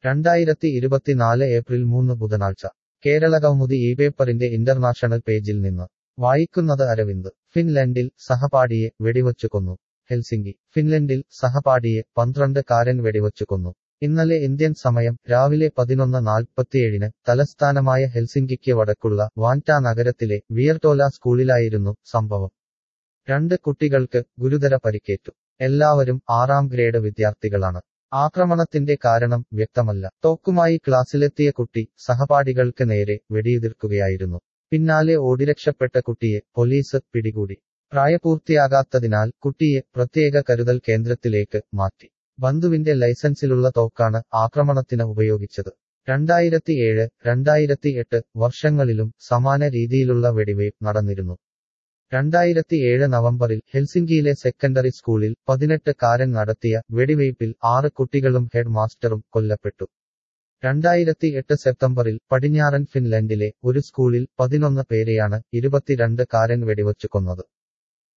രണ്ടായിരത്തി ഇരുപത്തിനാല് ഏപ്രിൽ മൂന്ന് ബുധനാഴ്ച കേരളകൗമുദി ഈ പേപ്പറിന്റെ ഇന്റർനാഷണൽ പേജിൽ നിന്ന് വായിക്കുന്നത് അരവിന്ദ് ഫിൻലൻഡിൽ സഹപാഠിയെ വെടിവച്ചു കൊന്നു ഹെൽസിംഗി ഫിൻലൻഡിൽ സഹപാഠിയെ പന്ത്രണ്ട് കാരൻ വെടിവച്ചു കൊന്നു ഇന്നലെ ഇന്ത്യൻ സമയം രാവിലെ പതിനൊന്ന് നാൽപ്പത്തിയേഴിന് തലസ്ഥാനമായ ഹെൽസിംഗിക്ക് വടക്കുള്ള വാൻറ്റ നഗരത്തിലെ വിയർട്ടോല സ്കൂളിലായിരുന്നു സംഭവം രണ്ട് കുട്ടികൾക്ക് ഗുരുതര പരിക്കേറ്റു എല്ലാവരും ആറാം ഗ്രേഡ് വിദ്യാർത്ഥികളാണ് ആക്രമണത്തിന്റെ കാരണം വ്യക്തമല്ല തോക്കുമായി ക്ലാസ്സിലെത്തിയ കുട്ടി സഹപാഠികൾക്ക് നേരെ വെടിയുതിർക്കുകയായിരുന്നു പിന്നാലെ ഓടിരക്ഷപ്പെട്ട കുട്ടിയെ പോലീസ് പിടികൂടി പ്രായപൂർത്തിയാകാത്തതിനാൽ കുട്ടിയെ പ്രത്യേക കരുതൽ കേന്ദ്രത്തിലേക്ക് മാറ്റി ബന്ധുവിന്റെ ലൈസൻസിലുള്ള തോക്കാണ് ആക്രമണത്തിന് ഉപയോഗിച്ചത് രണ്ടായിരത്തിയേഴ് രണ്ടായിരത്തിയെട്ട് വർഷങ്ങളിലും സമാന രീതിയിലുള്ള വെടിവയ്പ് നടന്നിരുന്നു രണ്ടായിരത്തിയേഴ് നവംബറിൽ ഹെൽസിംഗിയിലെ സെക്കൻഡറി സ്കൂളിൽ പതിനെട്ട് കാരൻ നടത്തിയ വെടിവയ്പിൽ ആറ് കുട്ടികളും ഹെഡ് മാസ്റ്ററും കൊല്ലപ്പെട്ടു രണ്ടായിരത്തി എട്ട് സെപ്റ്റംബറിൽ പടിഞ്ഞാറൻ ഫിൻലൻഡിലെ ഒരു സ്കൂളിൽ പതിനൊന്ന് പേരെയാണ് ഇരുപത്തിരണ്ട് കാരൻ വെടിവച്ചു കൊന്നത്